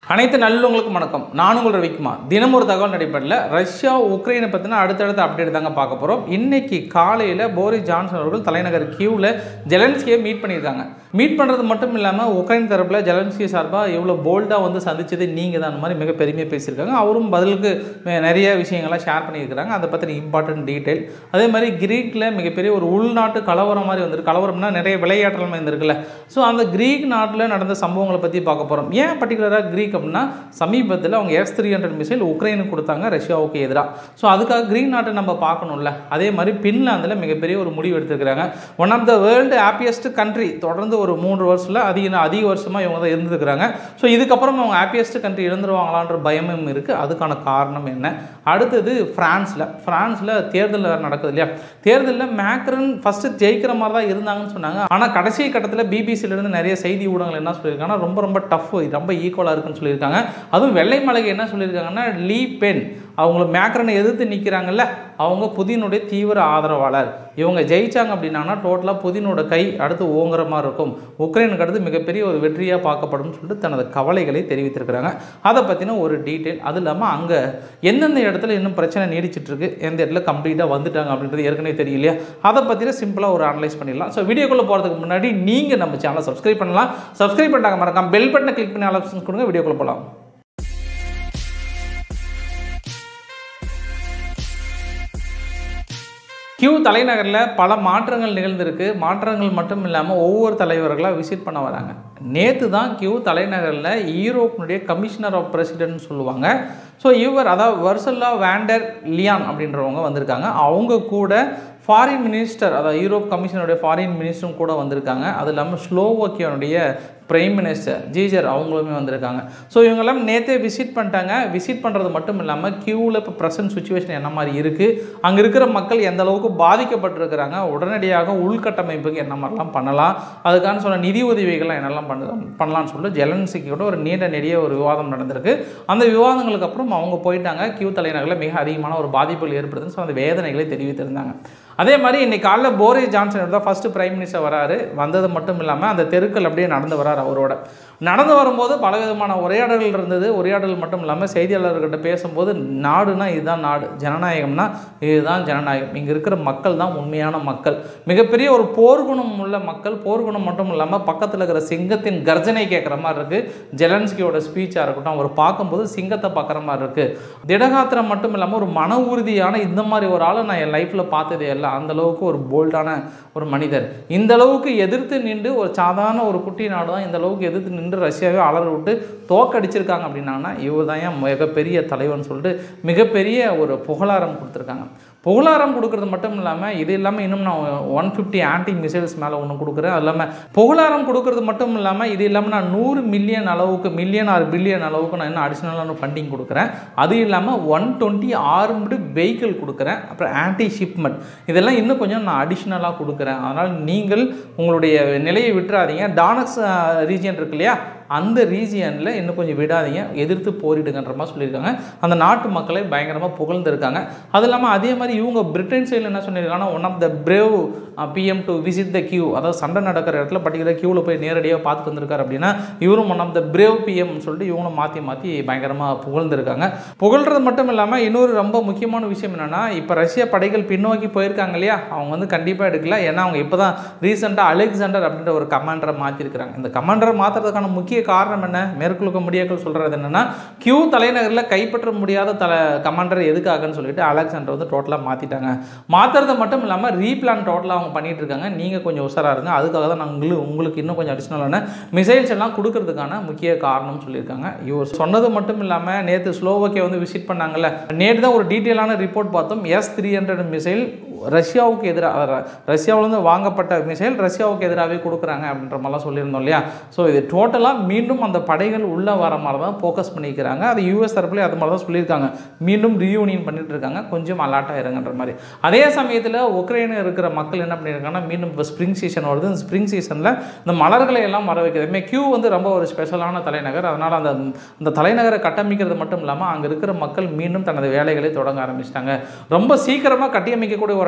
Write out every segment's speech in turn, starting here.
அனைத்து நல்லவங்களுக்கும் வணக்கம் நான் உங்கள் ரவிக்குமார் தினம் ஒரு தகவல் அடிப்படையில் ரஷ்யா உக்ரைனை பற்றின அடுத்தடுத்த அப்டேட் தாங்க பார்க்க போகிறோம் இன்னைக்கு காலையில் போரிஸ் ஜான்சன் அவர்கள் தலைநகர் கியூவில் ஜெலன்ஸ்கியை மீட் பண்ணியிருக்காங்க மீட் பண்ணுறது மட்டும் இல்லாமல் உக்ரைன் தரப்பில் ஜெலன்ஸ்கி சார்பாக எவ்வளோ போல்டாக வந்து சந்திச்சது நீங்கள் தான் அந்த மாதிரி மிக பெருமையாக பேசியிருக்காங்க அவரும் பதிலுக்கு அஹ், நிறைய விஷயங்கள்லாம் ஷேர் பண்ணியிருக்கிறாங்க அதை பற்றின இம்பார்ட்டன்ட் டீட்டெயில் அதே மாதிரி கிரீக்கில் மிகப்பெரிய ஒரு உள்நாட்டு கலவரம் மாதிரி வந்திருக்கு கலவரம்னா நிறைய விளையாட்டல் இருந்திருக்குல்ல ஸோ அந்த கிரீக் நாட்டில் நடந்த சம்பவங்களை பற்றி பார்க்க போகிறோம் ஏன் பர்டிகுலராக கிரீக் அப்படின்னா சமீபத்தில் அவங்க எஸ் த்ரீ ஹண்ட்ரட் மிசைல் உக்ரைனுக்கு கொடுத்தாங்க ரஷ்யாவுக்கு எதிராக ஸோ அதுக்காக கிரீக் நாட்டை நம்ம பார்க்கணும்ல அதே மாதிரி பின்லாந்தில் மிகப்பெரிய ஒரு முடிவு எடுத்திருக்கிறாங்க one of the world happiest country தொடர்ந்து ஒரு மூன்று வருஷத்தில் அதிக அதிக வருஷமாக இவங்க தான் இருந்திருக்கிறாங்க ஸோ இதுக்கப்புறம் அவங்க ஹாப்பியஸ்ட் கண்ட்ரி இருந்துருவாங்களான்ற பயமும் இருக்குது அதுக்கான காரணம் என்ன அடுத்தது ஃப்ரான்ஸில் ஃப்ரான்ஸில் தேர்தல் வேறு நடக்குது இல்லையா தேர்தலில் மேக்ரன் ஃபஸ்ட்டு ஜெயிக்கிற மாதிரி தான் இருந்தாங்கன்னு சொன்னாங்க ஆனால் கடைசி கட்டத்தில் பிபிசியிலேருந்து நிறைய செய்தி ஊடகங்கள் என்ன சொல்லியிருக்காங்கன்னா ரொம்ப ரொம்ப டஃப் ரொம்ப ஈக்குவலாக இருக்குன்னு சொல்லியிருக்காங்க அதுவும் வெள்ளை மலைக்கு என்ன சொல்லியிருக்காங்கன்னா லீ பென் அவங்கள மேக்ரனை எதிர்த்து நிற்கிறாங்கல்ல அவங்க புதினுடைய தீவிர ஆதரவாளர் இவங்க ஜெயிச்சாங்க அப்படின்னாங்கன்னா டோட்டலாக புதினோட கை அடுத்து ஓங்குற மாதிரி இருக்கும் உக்ரைனுக்கு அடுத்து மிகப்பெரிய ஒரு வெற்றியாக பார்க்கப்படும் சொல்லிட்டு தனது கவலைகளை தெரிவித்திருக்கிறாங்க அதை பற்றின ஒரு டீட்டெயில் அது இல்லாமல் அங்கே எந்தெந்த இடத்துல இன்னும் பிரச்சனை நீடிச்சிட்டு இருக்கு எந்த இடத்துல கம்ப்ளீட்டாக வந்துட்டாங்க அப்படின்றது ஏற்கனவே தெரியலையா அதை பற்றின சிம்பிளாக ஒரு அனலைஸ் பண்ணிடலாம் ஸோ வீடியோக்குள்ளே போகிறதுக்கு முன்னாடி நீங்கள் நம்ம சேனலை சப்ஸ்கிரைப் பண்ணலாம் சப்ஸ்கிரைப் பண்ணிட்டாங்க மறக்காம பெல் பட்டனை கிளிக் பண்ணி ஆப்ஷன்ஸ் கொடுங்க வீடியோக்குள்ளே போகலாம் கியூ தலைநகரில் பல மாற்றங்கள் நிகழ்ந்திருக்கு மாற்றங்கள் மட்டும் இல்லாமல் ஒவ்வொரு தலைவர்களாக விசிட் பண்ண வராங்க நேற்று தான் கியூ தலைநகரில் யூரோப்பினுடைய கமிஷனர் ஆஃப் பிரசிடென்ட் சொல்லுவாங்க ஸோ இவர் அதாவது வர்சல்லா வேண்டர் லியான் அப்படின்றவங்க வந்திருக்காங்க அவங்க கூட ஃபாரின் மினிஸ்டர் அதாவது யூரோப் கமிஷனுடைய ஃபாரின் மினிஸ்டரும் கூட வந்திருக்காங்க அது இல்லாமல் ஸ்லோவோக்கியானுடைய பிரைம் மினிஸ்டர் ஜீஜர் அவங்களுமே வந்திருக்காங்க ஸோ இவங்கெல்லாம் நேற்றே விசிட் பண்ணிட்டாங்க விசிட் பண்ணுறது மட்டும் இல்லாமல் கியூவில் இப்போ ப்ரெசன்ட் சுச்சுவேஷன் என்ன மாதிரி இருக்குது அங்கே இருக்கிற மக்கள் எந்த அளவுக்கு பாதிக்கப்பட்டிருக்கிறாங்க உடனடியாக உள்கட்டமைப்புக்கு என்ன மாதிரிலாம் பண்ணலாம் அதுக்கான சொன்ன நிதி உதவிகள்லாம் என்னெல்லாம் பண்ண பண்ணலாம்னு சொல்லிட்டு ஜெலன்சிக்கியோட ஒரு நீண்ட நெடிய ஒரு விவாதம் நடந்திருக்கு அந்த விவாதங்களுக்கு அப்புறம் அவங்க போயிட்டாங்க கியூ தலைநகரில் மிக அதிகமான ஒரு பாதிப்புகள் ஏற்படுதுன்னு ஸோ அந்த வேதனைகளை தெரிவித்திருந்தாங்க அதே மாதிரி இன்னைக்கு காலைல போரிஸ் ஜான்சன் தான் ஃபர்ஸ்ட் பிரைம் மினிஸ்டர் வராரு வந்தது மட்டும் இல்லாமல் அந்த தெருக்கள் அப்படியே நடந்து வராரு அவரோட நடந்து வரும்போது பலவிதமான உரையாடல்கள் இருந்தது உரையாடல் மட்டும் இல்லாமல் செய்தியாளர்கிட்ட பேசும்போது நாடுனா இதுதான் நாடு ஜனநாயகம்னா இதுதான் ஜனநாயகம் இங்கே இருக்கிற மக்கள் தான் உண்மையான மக்கள் மிகப்பெரிய ஒரு போர்க்குணம் உள்ள மக்கள் போர்க்குணம் மட்டும் இல்லாமல் பக்கத்தில் இருக்கிற சிங்கத்தின் கர்ஜனை கேட்குற மாதிரி இருக்குது ஜெலன்ஸ்கியோட ஸ்பீச்சாக இருக்கட்டும் அவர் பார்க்கும்போது சிங்கத்தை பார்க்குற மாதிரி இருக்குது திடகாத்திரம் மட்டும் இல்லாமல் ஒரு மன உறுதியான இந்த மாதிரி ஒரு ஆளை நான் என் லைஃப்பில் பார்த்ததே இல்லை அந்த அளவுக்கு ஒரு போல்டான ஒரு மனிதர் இந்த அளவுக்கு எதிர்த்து நின்று ஒரு சாதாரண ஒரு குட்டி நாடு தான் இந்த அளவுக்கு எதிர்த்து நின்று ரஷ்யாவே அலற விட்டு தோக்கடிச்சிருக்காங்க அப்படின்னாங்கன்னா இவர் தான் ஏன் மிகப்பெரிய தலைவன் சொல்லிட்டு மிகப்பெரிய ஒரு புகழாரம் கொடுத்துருக்காங்க புகழாரம் கொடுக்கறது மட்டும் இல்லாமல் இது இல்லாமல் இன்னும் நான் ஒன் ஃபிஃப்டி ஆன்டி மிசைல்ஸ் மேலே ஒன்று கொடுக்குறேன் அது இல்லாமல் புகழாரம் கொடுக்கறது மட்டும் இல்லாமல் இது இல்லாமல் நான் நூறு மில்லியன் அளவுக்கு மில்லியன் ஆர் பில்லியன் அளவுக்கு நான் இன்னும் அடிஷ்னலான ஃபண்டிங் கொடுக்குறேன் அது இல்லாமல் ஒன் டுவெண்ட்டி ஆர்ம்டு வெஹிக்கிள் கொடுக்குறேன் அப்புறம் ஆன்டி ஷிப்மெண்ட் இதெல்லாம் இன்னும் கொஞ்சம் நான் அடிஷ்னலாக கொடுக்குறேன் அதனால் நீங்கள் உங்களுடைய நிலையை விட்டுறாதீங்க டானக்ஸ் ரீஜியன் இருக்கு இல்லையா அந்த ரீஜியனில் இன்னும் கொஞ்சம் விடாதீங்க எதிர்த்து போரிடுங்கன்ற மாதிரி சொல்லியிருக்காங்க அந்த நாட்டு மக்களை பயங்கரமாக புகழ்ந்துருக்காங்க அது இல்லாமல் அதே மாதிரி இவங்க பிரிட்டன் சைடில் என்ன சொல்லியிருக்காங்கன்னா one of the brave PM to visit the Kyiv அதாவது சண்டை நடக்கிற இடத்துல பர்டிகுலர் கியூவில் போய் நேரடியாக பார்த்துட்டு வந்திருக்காரு அப்படின்னா இவரும் one of the brave PM சொல்லிட்டு இவங்களும் மாற்றி மாற்றி பயங்கரமாக புகழ்ந்துருக்காங்க புகழ்றது மட்டும் இல்லாமல் இன்னொரு ரொம்ப முக்கியமான விஷயம் என்னென்னா இப்போ ரஷ்ய படைகள் பின்னோக்கி போயிருக்காங்க இல்லையா அவங்க வந்து கண்டிப்பாக எடுக்கல ஏன்னா அவங்க இப்போ தான் ரீசெண்டாக அலெக்சாண்டர் அப்படின்ற ஒரு கமாண்டரை மாற்றிருக்கிறாங்க இந்த கமாண்டரை மாற்றுறதுக்கான முக்கிய காரணம் என்ன மேற்குழுக்க முடியாக்கள் சொல்கிறது என்னென்னா கியூ தலைநகரில் கைப்பற்ற முடியாத தலை கமாண்டர் எதுக்காகன்னு சொல்லிட்டு அலெக்சாண்டர் வந்து டோட்டலாக மாற்றிட்டாங்க மாற்றுறது மட்டும் இல்லாமல் ரீப்ளான் டோட்டலாக அவங்க பண்ணிட்டு இருக்காங்க நீங்கள் கொஞ்சம் உஷாராக இருங்க அதுக்காக தான் நாங்கள் உங்களுக்கு உங்களுக்கு இன்னும் கொஞ்சம் அடிஷ்னலான மிசைல்ஸ் எல்லாம் கொடுக்கறதுக்கான முக்கிய காரணம் சொல்லியிருக்காங்க இவர் சொன்னது மட்டும் இல்லாமல் நேற்று ஸ்லோவோக்கியா வந்து விசிட் பண்ணாங்கல்ல நேற்று தான் ஒரு டீட்டெயிலான ரிப்போர்ட் பார்த்தோம் எஸ் த்ரீ ஹண்ட்ரட் மிசைல் ரஷ்யாவுக்கு எதிராக ரஷ்யாவிலேருந்து வாங்கப்பட்ட மிசைல் ரஷ்யாவுக்கு எதிராகவே கொடுக்குறாங்க அப்படின்ற மாதிரிலாம் சொல்லியிருந்தோம் இல்லையா ஸோ இது டோட்டலாக மீண்டும் அந்த படைகள் உள்ளே வர மாதிரி தான் ஃபோக்கஸ் பண்ணிக்கிறாங்க அது யூஎஸ் தரப்புலேயே அது மாதிரி தான் சொல்லியிருக்காங்க மீண்டும் ரீயூனியன் பண்ணிட்டு இருக்காங்க கொஞ்சம் அலாட்டாக இருங்கன்ற மாதிரி அதே சமயத்தில் உக்ரைன் இருக்கிற மக்கள் என்ன பண்ணியிருக்காங்கன்னா மீண்டும் இப்போ ஸ்ப்ரிங் சீசன் வருது இந்த ஸ்ப்ரிங் சீசனில் இந்த மலர்களை எல்லாம் வர வைக்கிறது மே கியூ வந்து ரொம்ப ஒரு ஸ்பெஷலான தலைநகர் அதனால் அந்த அந்த தலைநகரை கட்டமைக்கிறது மட்டும் இல்லாமல் அங்கே இருக்கிற மக்கள் மீண்டும் தனது வேலைகளை தொடங்க ஆரம்பிச்சிட்டாங்க ரொம்ப சீக்கிரமாக கட்டியமைக்கக்கூடிய ஒரு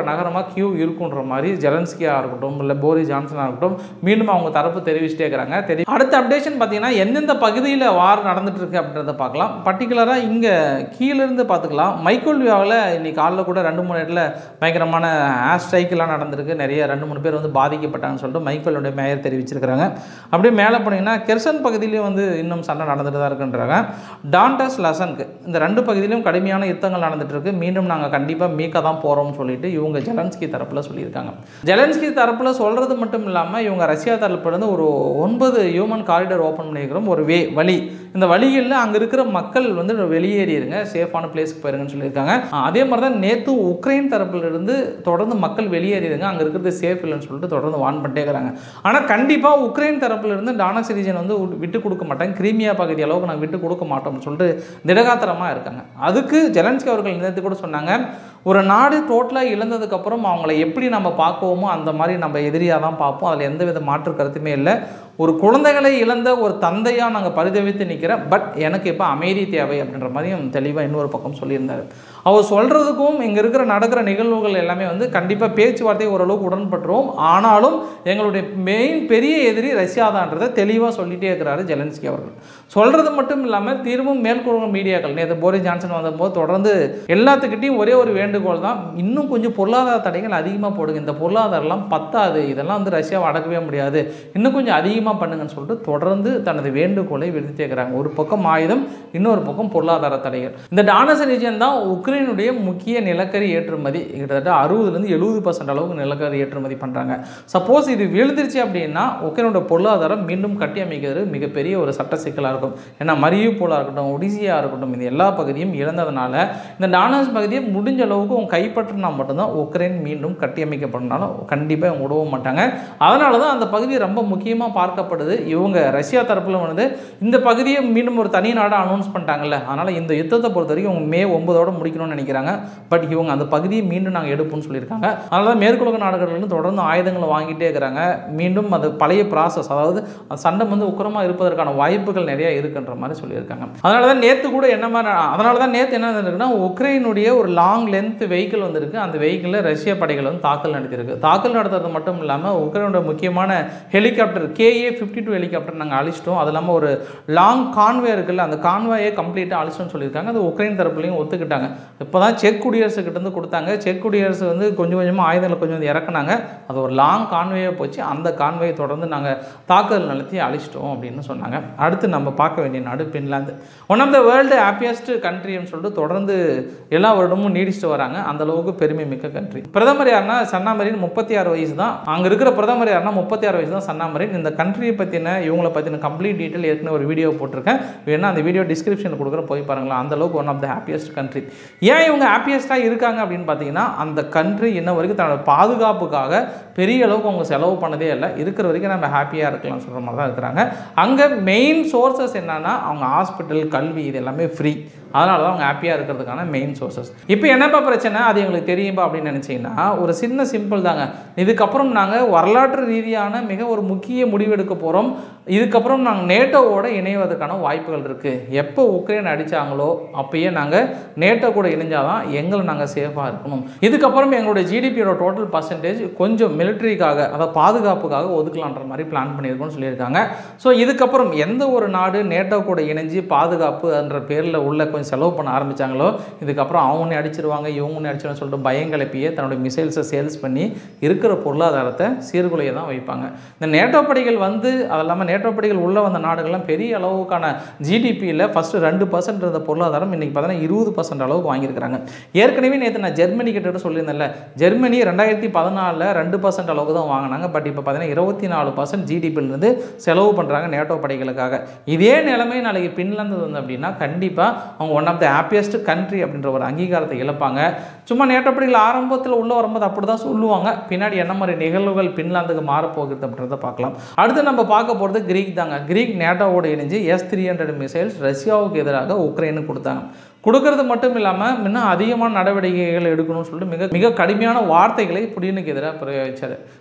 ஒரு நகரமாக கியூ இருக்குன்ற மாதிரி ஜெலன்ஸ்கியாக இருக்கட்டும் இல்லை போரி ஜான்சனாக இருக்கட்டும் மீண்டும் அவங்க தரப்பு தெரிவிச்சிட்டே இருக்கிறாங்க தெரி அடுத்த அப்டேஷன் பார்த்தீங்கன்னா எந்தெந்த பகுதியில் வார் நடந்துட்டு இருக்கு அப்படின்றத பார்க்கலாம் பர்டிகுலராக இங்கே கீழேருந்து பார்த்துக்கலாம் மைக்கோல்வியாவில் இன்னைக்கு காலைல கூட ரெண்டு மூணு இடத்துல பயங்கரமான ஏர் ஸ்ட்ரைக்கெல்லாம் நடந்திருக்கு நிறைய ரெண்டு மூணு பேர் வந்து பாதிக்கப்பட்டாங்கன்னு சொல்லிட்டு மைக்கோலுடைய மேயர் தெரிவிச்சிருக்கிறாங்க அப்படியே மேலே போனீங்கன்னா கெர்சன் பகுதியிலையும் வந்து இன்னும் சண்டை நடந்துட்டு தான் இருக்குன்றாங்க டான்டஸ் லசனுக்கு இந்த ரெண்டு பகுதியிலும் கடுமையான யுத்தங்கள் நடந்துட்டு இருக்கு மீண்டும் நாங்கள் கண்டிப்பாக மீட்க தான் போகிறோம்னு சொல்லிட்டு இவங்க ஜெலன்ஸ்கி தரப்பில் சொல்லியிருக்காங்க ஜெலன்ஸ்கி தரப்பில் சொல்கிறது மட்டும் இல்லாமல் இவங்க ரஷ்யா தரப்புலேருந்து ஒரு ஒன்பது ஹியூமன் காரிடர் ஓப்பன் பண்ணியிருக்கிறோம் ஒரு வே வழி இந்த வழிகளில் அங்கே இருக்கிற மக்கள் வந்து வெளியேறிடுங்க சேஃபான பிளேஸ்க்கு போயிருங்கன்னு சொல்லியிருக்காங்க ஆஹ் அதே மாதிரி தான் நேற்று உக்ரைன் தரப்புல இருந்து தொடர்ந்து மக்கள் வெளியேறிடுங்க அங்கே இருக்கிறது சேஃப் இல்லைன்னு சொல்லிட்டு தொடர்ந்து வான் பண்ணிட்டே இருக்கிறாங்க ஆனால் கண்டிப்பாக உக்ரைன் தரப்புல இருந்து டானஸ் ரீஜன் வந்து விட்டு- விட்டு கொடுக்க மாட்டாங்க கிரீமியா பகுதி அளவுக்கு நாங்கள் விட்டு கொடுக்க மாட்டோம்னு சொல்லிட்டு திடகாத்திரமாக இருக்காங்க அதுக்கு ஜெலன்ஸ்கி அவர்கள் நேற்று கூட சொன்னாங்க ஒரு நாடு டோட்டலாக இழந்ததுக்கப்புறம் அவங்கள எப்படி நம்ம பார்க்குவோமோ அந்த மாதிரி நம்ம எதிரியாக தான் பார்ப்போம் அதில் எந்த வித மாற்று கருத்துமே இல்லை ஒரு குழந்தைகளை இழந்த ஒரு தந்தையாக நாங்கள் பரிதவித்து நிற்கிறேன் பட் எனக்கு இப்போ அமைதி தேவை அப்படின்ற மாதிரியும் தெளிவாக இன்னொரு பக்கம் சொல்லியிருந்தார் அவர் சொல்கிறதுக்கும் இங்கே இருக்கிற நடக்கிற நிகழ்வுகள் எல்லாமே வந்து கண்டிப்பாக பேச்சுவார்த்தை ஓரளவுக்கு உடன்பட்டுருவோம் ஆனாலும் எங்களுடைய மெயின் பெரிய எதிரி ரஷ்யா தான்றதை தெளிவாக சொல்லிட்டே இருக்கிறாரு ஜெலன்ஸ்கி அவர்கள் சொல்கிறது மட்டும் இல்லாமல் திரும்பவும் மேற்கொள்ளும் மீடியாக்கள் நேற்று போரிஸ் ஜான்சன் வந்தபோது தொடர்ந்து எல்லாத்துக்கிட்டையும் ஒரே ஒரு வேண்டுகோள் தான் இன்னும் கொஞ்சம் பொருளாதார தடைகள் அதிகமாக போடுங்க இந்த பொருளாதாரம்லாம் பத்தாது இதெல்லாம் வந்து ரஷ்யாவை அடக்கவே முடியாது இன்னும் கொஞ்சம் அதிகமாக பண்ணுங்கன்னு சொல்லிட்டு தொடர்ந்து தனது வேண்டுகோளை விடுத்தே இருக்கிறாங்க ஒரு பக்கம் ஆயுதம் இன்னொரு பக்கம் பொருளாதார தடைகள் இந்த டானஸ் ரீஜன் தான் உக்ரைனுடைய முக்கிய நிலக்கரி ஏற்றுமதி கிட்டத்தட்ட அறுபதுலேருந்து எழுபது பர்சன்ட் அளவுக்கு நிலக்கரி ஏற்றுமதி பண்ணுறாங்க சப்போஸ் இது விழுந்துருச்சு அப்படின்னா உக்ரைனோட பொருளாதாரம் மீண்டும் கட்டி அமைக்கிறது மிகப்பெரிய ஒரு சட்ட சிக்கலாக இருக்கும் ஏன்னா மரியூபோலாக இருக்கட்டும் ஒடிசியா இருக்கட்டும் இது எல்லா பகுதியும் இழந்ததுனால இந்த டானஸ் பகுதியை முடிஞ்ச அளவுக்கு அவங்க கைப்பற்றினா மட்டும்தான் உக்ரைன் மீண்டும் கட்டி அமைக்கப்படனாலும் கண்டிப்பாக இவங்க விடவும் மாட்டாங்க அதனால தான் அந்த பகுதி ரொம்ப முக்கியமாக பார்க்கப்படுது இவங்க ரஷ்யா தரப்பில் வந்து இந்த பகுதியை மீண்டும் ஒரு தனி நாடாக அனௌன்ஸ் பண்ணிட்டாங்கல்ல அதனால் இந்த யுத்தத்தை பொறுத்த வரைக்கும் இவங்க மே ஒன்பதோட முடிக்கணும்னு நினைக்கிறாங்க பட் இவங்க அந்த பகுதியை மீண்டும் நாங்கள் எடுப்போம்னு சொல்லியிருக்காங்க அதனால தான் மேற்குலக நாடுகள்லேருந்து தொடர்ந்து ஆயுதங்களை வாங்கிட்டே இருக்கிறாங்க மீண்டும் அது பழைய ப்ராசஸ் அதாவது அந்த சண்டை வந்து உக்கிரமாக இருப்பதற்கான வாய்ப்புகள் நிறைய இருக்குன்ற மாதிரி சொல்லியிருக்காங்க அதனால தான் நேற்று கூட என்ன மாதிரி அதனால தான் நேற்று என்ன நடந்திருக்குன்னா உக்ரைனுடைய ஒரு லாங் லென்த் வெஹிக்கிள் வந்திருக்கு அந்த வெஹிக்கிளில் ரஷ்ய படைகள் வந்து தாக்கல் நடத்தியிருக்கு தாக்கல் நடத்துறது மட்டும் இல்லாமல் உக்ரைனோட முக்கியமான helicopter KA fifty two helicopter நாங்கள் அழிச்சிட்டோம் அது இல்லாமல் ஒரு லாங் கான்வே இருக்குல்ல அந்த கான்வாயை கம்ப்ளீட்டாக அழிச்சிட்டோம்னு சொல்லியிருக்காங்க அது உக்ரைன் தரப்புலையும் ஒத்துக்கிட்டாங்க இப்போ தான் செக் குடியரசுக்கிட்ட இருந்து கொடுத்தாங்க செக் குடியரசு வந்து கொஞ்சம் கொஞ்சமாக ஆயுதங்களை கொஞ்சம் கொஞ்சம் இறக்குனாங்க அது ஒரு லாங் கான்வேயை போச்சு அந்த கான்வேயை தொடர்ந்து நாங்கள் தாக்குதல் நடத்தி அழிச்சிட்டோம் அப்படின்னு சொன்னாங்க அடுத்து நம்ம பார்க்க வேண்டிய நாடு Finland one of the world happiest கண்ட்ரின்னு சொல்லிட்டு தொடர்ந்து எல்லா வருடமும் நீடிச்சுட்டு வராங்க அந்த அளவுக்கு பெருமை மிக்க கண்ட்ரி பிரதமர் யாருன்னா சன்னாமரின் முப்பத்தி ஆறு வயசு தான் அங்கே இருக்கிற பிரதமர் யாருன்னா முப்பத்தி ஆறு வயசு தான் சன்னாமரின் இந்த கண்ட்ரியை பற்றின இவங்களை பற்றின கம்ப்ளீட் டீட்டெயில் ஏற்கனவே ஒரு வீடியோ போட்டிருக்கேன் வேணா அந்த வீடியோ டிஸ்கிரிப்ஷன் கொடுக்குற போய் பாருங்களா அந்த அளவுக்கு one of the happiest country ஏன் இவங்க ஹாப்பியஸ்ட்டாக இருக்காங்க அப்படின்னு பார்த்தீங்கன்னா அந்த கண்ட்ரி இன்ன வரைக்கும் தன்னோட பாதுகாப்புக்காக பெரிய அளவுக்கு அவங்க செலவு பண்ணதே இல்லை இருக்கிற வரைக்கும் நம்ம ஹாப்பியாக இருக்கலாம்னு சொல்கிற மாதிரி தான் இருக்கிறாங்க அங்கே மெயின் சோர்சஸ் என்னன்னா அவங்க ஹாஸ்பிட்டல் கல்வி இது எல்லாமே ஃப்ரீ அதனால தான் அவங்க ஹாப்பியாக இருக்கிறதுக்கான மெயின் சோர்சஸ் இப்போ என்னப்பா பிரச்சனை அது எங்களுக்கு தெரியும்பா அப்படின்னு நினச்சிங்கன்னா ஒரு சின்ன சிம்பிள் தாங்க இதுக்கப்புறம் நாங்கள் வரலாற்று ரீதியான மிக ஒரு முக்கிய முடிவு எடுக்க போகிறோம் இதுக்கப்புறம் நாங்கள் நேட்டோவோட இணைவதற்கான வாய்ப்புகள் இருக்குது எப்போ உக்ரைன் அடித்தாங்களோ அப்பயே நாங்கள் நேட்டோ கூட இணைஞ்சாதான் எங்களை நாங்கள் சேஃபாக இருக்கணும் இதுக்கப்புறம் எங்களுடைய ஜிடிபியோட டோட்டல் பர்சன்டேஜ் கொஞ்சம் மிலிட்ரிக்காக அதாவது பாதுகாப்புக்காக ஒதுக்கலான்ற மாதிரி பிளான் பண்ணியிருக்கோம்னு சொல்லியிருக்காங்க ஸோ இதுக்கப்புறம் எந்த ஒரு நாடு நேட்டோ கூட இணைஞ்சு பாதுகாப்பு என்ற பேரில் உள்ள கொஞ்சம் செலவு பண்ண ஆரம்பித்தாங்களோ இதுக்கப்புறம் அவங்க அடிச்சிருவாங்க இவங்க அடிச்சிருவாங்க சொல்லிட்டு பயங்கிளப்பியே தன்னுடைய மிசைல்ஸை சேல்ஸ் பண்ணி இருக்கிற பொருளாதாரத்தை சீர்குலைய தான் வைப்பாங்க இந்த நேட்டோ படைகள் வந்து அது இல்லாமல் நேட்டோ படைகள் உள்ளே வந்த நாடுகள்லாம் பெரிய அளவுக்கான ஜிடிபியில் ஃபஸ்ட்டு ரெண்டு பர்சன்ட் இருந்த பொருளாதாரம் இன்றைக்கி பார்த்தீங்கன்னா இருபது பர்சன்ட் அளவுக்கு வாங்கியிருக்கிறாங்க ஏற்கனவே நேற்று நான் ஜெர்மனி கிட்ட கூட சொல்லியிருந்தேன்ல ஜெர்மனி ரெண்டாயிரத்தி பதினாலில் ரெண்டு பர்சன்ட் அளவுக்கு தான் வாங்கினாங்க பட் இப்போ பார்த்தீங்கன்னா இருபத்தி நாலு பர்சன்ட் ஜிடிபியிலிருந்து செலவு பண்ணுறாங்க நேட்டோ படைகளுக்காக இதே நிலைமை நாளைக்கு பின்லாந்து வந்து அப்படின்னா கண்டிப்பாக அவங்க one of the happiest country அப்படின்ற ஒரு அங்கீகாரத்தை இழப்பாங்க சும்மா நேட்டோ படைகள் ஆரம்பத்தில் உள்ள வரும்போது அப்படி தான் சொல்லுவாங்க பின்னாடி என்ன மாதிரி நிகழ்வுகள் பின்லாந்துக்கு மாறப்போகுது அப்படின்றத பார்க்கலாம் அடுத்து நம்ம பார்க்க போகிறது கிரீக் தாங்க கிரீக் நேட்டோவோட இணைஞ்சு எஸ் த்ரீ ஹண்ட்ரட் மிசைல்ஸ் ரஷ்யாவுக்கு எதிராக உக்ரைனுக்கு கொடுத்தாங்க கொடுக்கறது மட்டும் இல்லாமல் இன்னும் அதிகமான நடவடிக்கைகள் எடுக்கணும்னு சொல்லிட்டு மிக மிக கடுமையான வார்த்தைகளை புடினுக்கு எதிராக பிரயோகிச்சார்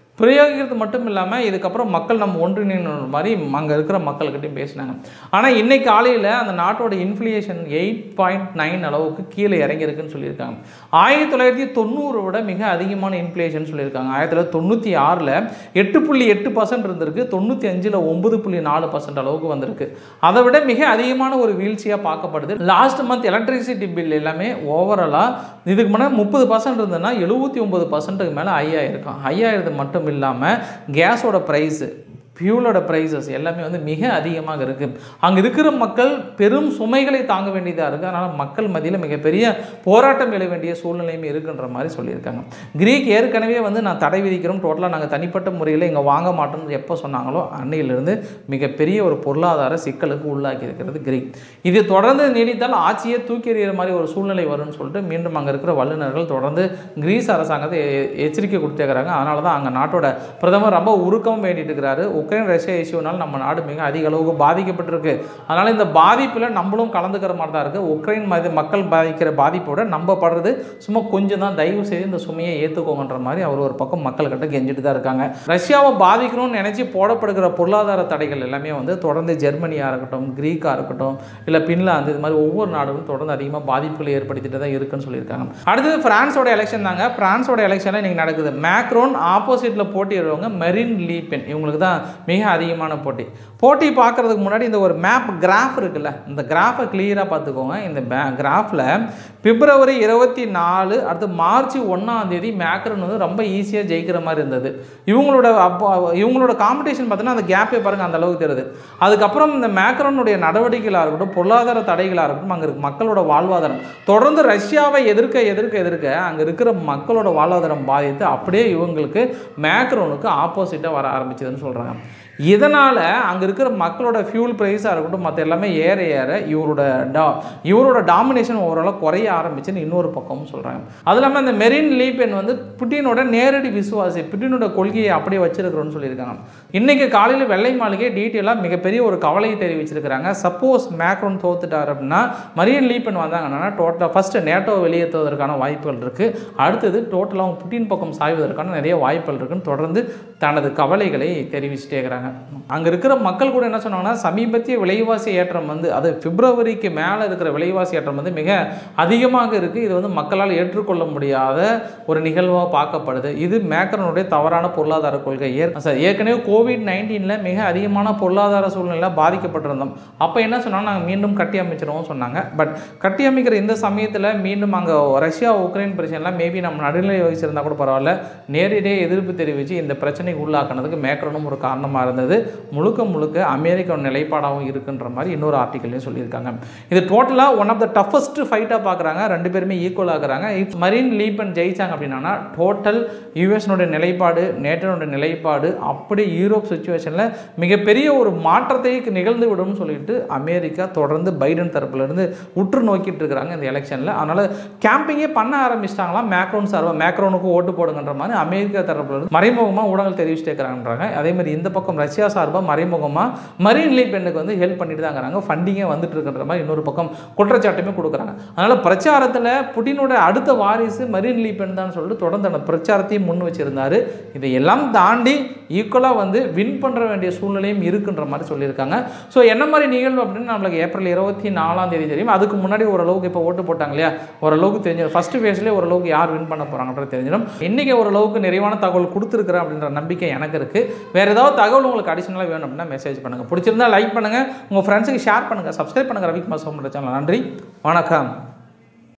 பிரயோகிக்கிறது மட்டும் இல்லாமல் இதுக்கப்புறம் மக்கள் நம்ம ஒன்றிணைந்த மாதிரி அங்கே இருக்கிற மக்கள்கிட்டையும் பேசினாங்க ஆனால் இன்னைக்கு காலையில் அந்த நாட்டோட இன்ஃப்ளேஷன் எயிட் பாயிண்ட் நைன் அளவுக்கு கீழே இறங்கியிருக்குன்னு சொல்லியிருக்காங்க ஆயிரத்தி தொள்ளாயிரத்தி தொண்ணூறை விட மிக அதிகமான இன்ஃப்ளேஷன் சொல்லியிருக்காங்க ஆயிரத்தி தொள்ளாயிரத்தி தொண்ணூற்றி ஆறில் எட்டு புள்ளி எட்டு பர்சன்ட் இருந்திருக்கு தொண்ணூற்றி அஞ்சில் ஒன்பது புள்ளி நாலு பர்சன்ட் அளவுக்கு வந்திருக்கு அதை விட மிக அதிகமான ஒரு வீழ்ச்சியாக பார்க்கப்படுது லாஸ்ட் மந்த் எலக்ட்ரிசிட்டி பில் எல்லாமே ஓவராலாக இதுக்கு முன்னாடி முப்பது பர்சன்ட் இருந்ததுன்னா எழுபத்தி ஒம்பது பர்சன்ட்டுக்கு மேலே ஹையாக இருக்கும் ஹையாகிறது மட்டும் இல்லாமல் கேஸோட ப்ரைஸு ஃபியூலோட ப்ரைஸஸ் எல்லாமே வந்து மிக அதிகமாக இருக்குது அங்கே இருக்கிற மக்கள் பெரும் சுமைகளை தாங்க வேண்டியதாக இருக்குது அதனால் மக்கள் மத்தியில் மிகப்பெரிய போராட்டம் எழ வேண்டிய சூழ்நிலையும் இருக்குன்ற மாதிரி சொல்லியிருக்காங்க கிரீக் ஏற்கனவே வந்து நான் தடை விதிக்கிறோம் டோட்டலாக நாங்கள் தனிப்பட்ட முறையில் இங்கே வாங்க மாட்டோம்னு எப்போ சொன்னாங்களோ அன்னையிலிருந்து மிகப்பெரிய ஒரு பொருளாதார சிக்கலுக்கு உள்ளாக்கி இருக்கிறது கிரீக் இது தொடர்ந்து நீடித்தால் ஆட்சியை தூக்கி எறிகிற மாதிரி ஒரு சூழ்நிலை வரும்னு சொல்லிட்டு மீண்டும் அங்கே இருக்கிற வல்லுநர்கள் தொடர்ந்து கிரீஸ் அரசாங்கத்தை எ- எச்சரிக்கை கொடுத்துருக்கிறாங்க அதனால தான் அங்கே நாட்டோட பிரதமர் ரொம்ப உருக்கம் வேண்டிட்டு இருக்கிறாரு உக்ரைன் ரஷ்யா இஷ்யூனால் நம்ம நாடு மிக அதிக அளவுக்கு பாதிக்கப்பட்டிருக்கு அதனால் இந்த பாதிப்பில் நம்மளும் கலந்துக்கிற மாதிரி தான் இருக்குது உக்ரைன் மதி மக்கள் பாதிக்கிற பாதிப்போட நம்ம படுறது சும்மா கொஞ்சம் தான் தயவு செய்து இந்த சுமையை ஏற்றுக்கோங்கன்ற மாதிரி அவர் ஒரு பக்கம் மக்கள்கிட்ட கெஞ்சிட்டு தான் இருக்காங்க ரஷ்யாவை பாதிக்கணும்னு நினச்சி போடப்படுகிற பொருளாதார தடைகள் எல்லாமே வந்து தொடர்ந்து ஜெர்மனியாக இருக்கட்டும் கிரீக்காக இருக்கட்டும் இல்லை பின்லாந்து இது மாதிரி ஒவ்வொரு நாடுகளும் தொடர்ந்து அதிகமாக பாதிப்புகளை ஏற்படுத்திட்டு தான் இருக்குன்னு சொல்லியிருக்காங்க அடுத்தது பிரான்ஸோட எலெக்ஷன் தாங்க பிரான்ஸோட எலெக்ஷனில் இன்னைக்கு நடக்குது மேக்ரோன் ஆப்போசிட்டில் போட்டியிடுறவங்க மெரின் லீபென் இவங்களுக்கு தான் மிக அதிகமான போட்டி போட்டி பார்க்கறதுக்கு முன்னாடி இந்த ஒரு மேப் கிராஃப் இருக்குல்ல இந்த கிராஃபை கிளியராக பார்த்துக்கோங்க இந்த கிராஃபில் பிப்ரவரி இருபத்தி நாலு அடுத்து மார்ச் ஒன்றாம் தேதி மேக்ரன் வந்து ரொம்ப ஈஸியாக ஜெயிக்கிற மாதிரி இருந்தது இவங்களோட அப்போ இவங்களோட காம்படிஷன் பார்த்தீங்கன்னா அந்த கேப்பே பாருங்கள் அந்த அளவுக்கு தெரியுது அதுக்கப்புறம் இந்த மேக்ரனுடைய நடவடிக்கைகளாக இருக்கட்டும் பொருளாதார தடைகளாக இருக்கட்டும் அங்கே இருக்க மக்களோட வாழ்வாதாரம் தொடர்ந்து ரஷ்யாவை எதிர்க்க எதிர்க்க எதிர்க்க அங்கே இருக்கிற மக்களோட வாழ்வாதாரம் பாதித்து அப்படியே இவங்களுக்கு மேக்ரோனுக்கு ஆப்போசிட்டாக வர ஆரம்பிச்சதுன்னு சொல்கிறாங்க இதனால் அங்கே இருக்கிற மக்களோட ஃபியூல் ப்ரைஸாக இருக்கட்டும் மற்ற எல்லாமே ஏற ஏற இவரோட டா இவரோட டாமினேஷன் ஓரளவு குறைய ஆரம்பிச்சுன்னு இன்னொரு பக்கமும் சொல்கிறாங்க அது இல்லாமல் அந்த மெரின் லீபென் வந்து புட்டினோட நேரடி விசுவாசி புட்டினோட கொள்கையை அப்படியே வச்சிருக்கிறோன்னு சொல்லியிருக்காங்க இன்றைக்கி காலையில் வெள்ளை மாளிகை டீட்டெயிலாக மிகப்பெரிய ஒரு கவலையை தெரிவிச்சிருக்கிறாங்க சப்போஸ் மேக்ரோன் தோத்துட்டார் அப்படின்னா மரியன் லீபென் வந்தாங்கன்னா டோட்டலாக ஃபஸ்ட்டு நேட்டோ வெளியேற்றுவதற்கான வாய்ப்புகள் இருக்குது அடுத்தது டோட்டலாக அவங்க புட்டின் பக்கம் சாய்வதற்கான நிறைய வாய்ப்புகள் இருக்குன்னு தொடர்ந்து தனது கவலைகளை தெரிவிச்சுட்டே இருக்கிறாங்க அங்கே இருக்கிற மக்கள் கூட என்ன சொன்னாங்கன்னா சமீபத்திய விலைவாசி ஏற்றம் வந்து அது பிப்ரவரிக்கு மேலே இருக்கிற விலைவாசி ஏற்றம் வந்து மிக அதிகமாக இருக்குது இது வந்து மக்களால் ஏற்றுக்கொள்ள முடியாத ஒரு நிகழ்வாக பார்க்கப்படுது இது மேக்ரனுடைய தவறான பொருளாதார கொள்கை ஏற் சார் ஏற்கனவே கோவிட் நைன்டீனில் மிக அதிகமான பொருளாதார சூழ்நிலை பாதிக்கப்பட்டிருந்தோம் அப்போ என்ன சொன்னாங்க நாங்கள் மீண்டும் கட்டி அமைச்சிருவோம் சொன்னாங்க பட் கட்டி அமைக்கிற இந்த சமயத்தில் மீண்டும் அங்கே ரஷ்யா உக்ரைன் பிரச்சனைலாம் மேபி நம்ம நடுநிலை வகிச்சிருந்தா கூட பரவாயில்ல நேரடியாக எதிர்ப்பு தெரிவித்து இந்த பிரச்சனைக்கு உள்ளாக்குனதுக்கு மேக்ரனும் ஒரு காரணமாக இருந்தது முழுக்க முழுக்க அமெரிக்கா நிலைப்பாடாகவும் இருக்குன்ற மாதிரி இன்னொரு ஆர்டிக்கல்லையும் சொல்லியிருக்காங்க இது டோட்டலாக ஒன் ஆஃப் த டஃபஸ்ட் ஃபைட்டாக பார்க்குறாங்க ரெண்டு பேருமே ஈக்குவல் ஆகுறாங்க இப் மரீன் லீபன் ஜெயிச்சாங்க அப்படின்னா டோட்டல் யூஎஸ்னுடைய நிலைப்பாடு நேட்டனுடைய நிலைப்பாடு அப்படி யூரோப் சுச்சுவேஷனில் மிகப்பெரிய ஒரு மாற்றத்தை நிகழ்ந்து விடும்னு சொல்லிட்டு அமெரிக்கா தொடர்ந்து பைடன் தரப்புலேருந்து உற்று நோக்கிட்டு இருக்கிறாங்க இந்த எலெக்ஷனில் அதனால் கேம்பிங்கே பண்ண ஆரம்பிச்சிட்டாங்களாம் மேக்ரோன் சார்பாக மேக்ரோனுக்கு ஓட்டு போடுங்கன்ற மாதிரி அமெரிக்கா தரப்புல இருந்து மறைமுகமாக ஊடகங்கள் தெரிவிச்சுட்டே இருக்கிறாங்கன்றாங்க அதே மாதிரி இந்த பக்கம் ரஷ்யா சார்பாக மறைமுகமாக மரீன் லீ பெண்ணுக்கு வந்து ஹெல்ப் பண்ணிட்டு தான் இருக்கிறாங்க ஃபண்டிங்கே வந்துட்டு இருக்குன்ற மாதிரி இன்னொரு பக்கம் குற்றச்சாட்டுமே கொடுக்குறாங்க அதனால் பிரச்சாரத்தில் புட்டினோட அடுத்த வாரிசு மரீன் லீ பெண் தான் சொல்லிட்டு தொடர்ந்து அந்த பிரச்சாரத்தையும் முன் வச்சிருந்தாரு இதையெல்லாம் தாண்டி ஈக்குவலாக வந்து வின் பண்ணுற வேண்டிய சூழ்நிலையும் இருக்குன்ற மாதிரி சொல்லியிருக்காங்க ஸோ என்ன மாதிரி நிகழ்வு அப்படின்னு நம்மளுக்கு ஏப்ரல் இருபத்தி நாலாம் தேதி தெரியும் அதுக்கு முன்னாடி ஓரளவுக்கு இப்போ ஓட்டு போட்டாங்க இல்லையா ஓரளவுக்கு தெரிஞ்சிடும் ஃபர்ஸ்ட் ஃபேஸ்லேயே ஓரளவுக்கு யார் வின் பண்ண போகிறாங்கன்றது தெரிஞ்சிடும் இன்றைக்கி ஓரளவுக்கு நிறைவான தகவல் கொடுத்துருக்குறேன் அப்படின்ற நம்பிக்கை எனக்கு இருக்குது வேறு ஏதாவது தகவல் உங்களுக்கு அடிஷனலாக வேணும் அப்படின்னா மெசேஜ் பண்ணுங்கள் பிடிச்சிருந்தா லைக் பண்ணுங்கள் உங்கள் ஃப்ரெண்ட்ஸுக்கு ஷேர் பண்ணுங்கள் சப்ஸ்கிரைப் பண்ணுங்கள் ரவிக்குமார் சோமன்ற சேனல் நன்றி வணக்கம்